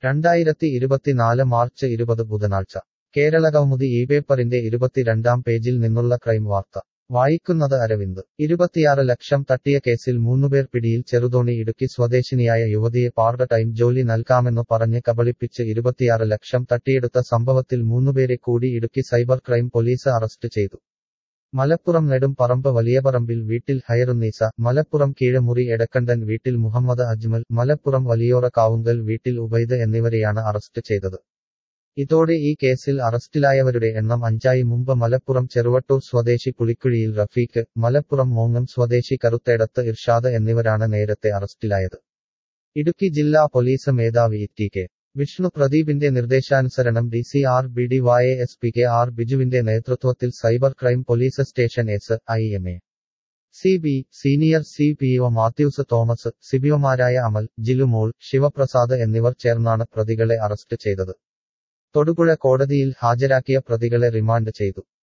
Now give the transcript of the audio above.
രണ്ടായിരത്തി ഇരുപത്തിനാല് മാർച്ച് ഇരുപത് ബുധനാഴ്ച കേരള കൗമുദി ഈ പേപ്പറിന്റെ ഇരുപത്തിരണ്ടാം പേജിൽ നിന്നുള്ള ക്രൈം വാർത്ത വായിക്കുന്നത് അരവിന്ദ് ഇരുപത്തിയാറ് ലക്ഷം തട്ടിയ കേസിൽ മൂന്നുപേർ പിടിയിൽ ചെറുതോണി ഇടുക്കി സ്വദേശിനിയായ യുവതിയെ പാർട്ട് ടൈം ജോലി നൽകാമെന്നു പറഞ്ഞ് കബളിപ്പിച്ച് ഇരുപത്തിയാറ് ലക്ഷം തട്ടിയെടുത്ത സംഭവത്തിൽ മൂന്നുപേരെ കൂടി Idukki cyber crime police arrest ചെയ്തു മലപ്പുറം നെടുംപറമ്പ് വലിയപറമ്പിൽ വീട്ടിൽ ഹയറുന്നീസ മലപ്പുറം കീഴമുറി എടക്കണ്ടൻ വീട്ടിൽ മുഹമ്മദ് അജ്മൽ മലപ്പുറം വലിയോറ കാവുങ്കൽ വീട്ടിൽ ഉബൈദ് എന്നിവരെയാണ് അറസ്റ്റ് ചെയ്തത് ഇതോടെ ഈ കേസിൽ അറസ്റ്റിലായവരുടെ എണ്ണം അഞ്ചായി മുമ്പ് മലപ്പുറം ചെറുവട്ടൂർ സ്വദേശി പുളിക്കുഴിയിൽ റഫീഖ് മലപ്പുറം മോങ്ങം സ്വദേശി കറുത്തേടത്ത് ഇർഷാദ് എന്നിവരാണ് നേരത്തെ അറസ്റ്റിലായത് ഇടുക്കി ജില്ലാ പോലീസ് മേധാവി ടി കെ വിഷ്ണു പ്രദീപിന്റെ നിർദ്ദേശാനുസരണം D C R B D Y S P K R ബിജുവിന്റെ നേതൃത്വത്തിൽ cyber crime police station S I M A C B senior C P O Mathews Thomas സിബിഒമാരായ അമൽ ജിലുമോൾ ശിവപ്രസാദ് എന്നിവർ ചേർന്നാണ് പ്രതികളെ അറസ്റ്റ് ചെയ്തത് തൊടുപുഴ കോടതിയിൽ ഹാജരാക്കിയ പ്രതികളെ റിമാൻഡ് ചെയ്തു